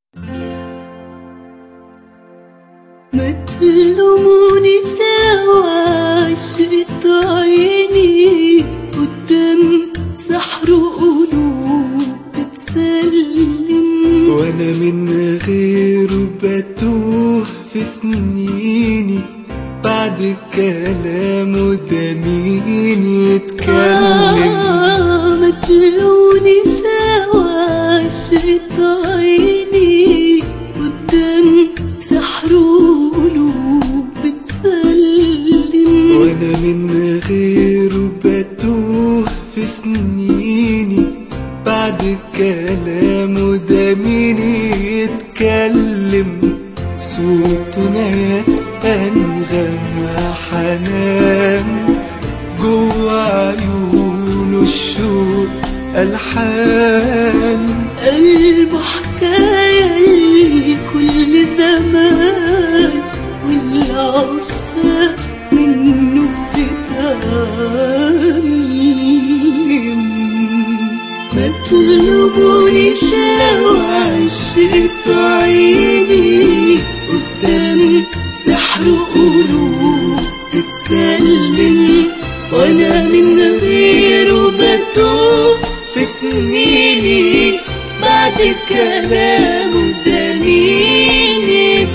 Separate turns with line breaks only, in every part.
ما تلومونيش لو عشقت عيني قدام سحر قلوب تتسلم
وانا من غيره بتوه في سنيني بعد كلامه ده مين يتكلم
آه ما تلومونيش لو عشقت عيني قدام سحر قلوب بتسلم
وانا من غيره بتوه في سنيني بعد كلامه ده مين يتكلم صوته نات انغم حنان جوا عيونه الشوق الحان
قلبه حكاية لكل زمان والعشاق منه بتتعلم ما تلومونيش لو عشقت عيني قدام سحر قلوب تتسلم وانا من غيره بتوب في سنيني بعد كلامه ده مين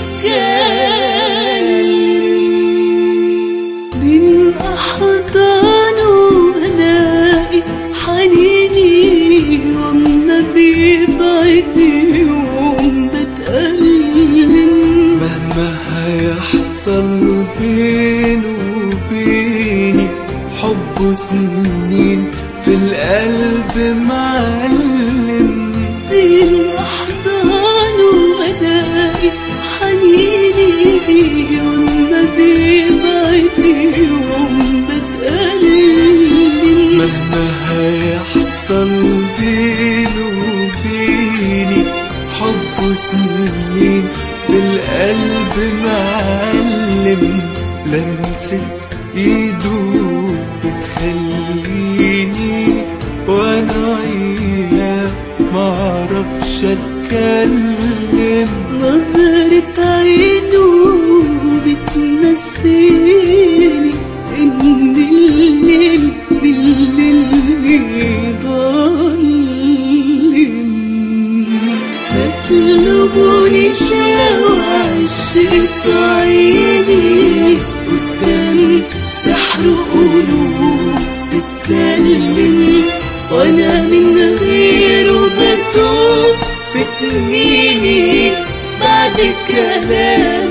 يتكلم من أحضانه ألاقي حنيني وأما بيبعد يوم بتألم
مهما هيحصل بينه وبيني حب سنين في القلب معلم
بين أحضانه ألاقي حنيني وأما بيبعد يوم بتألم
مهما هيحصل بينه وبيني حب سنين في القلب معلم لمسة ايده بتخليني وانا وياه معرفش اتكلم
نظرة عينه بتنسيني إن الليل بالليل بيضلم ما تلومونيش لو عشقت عيني قدام سحر قلوب تتسلم وانا من غيره بتوب في سنيني بعد كلام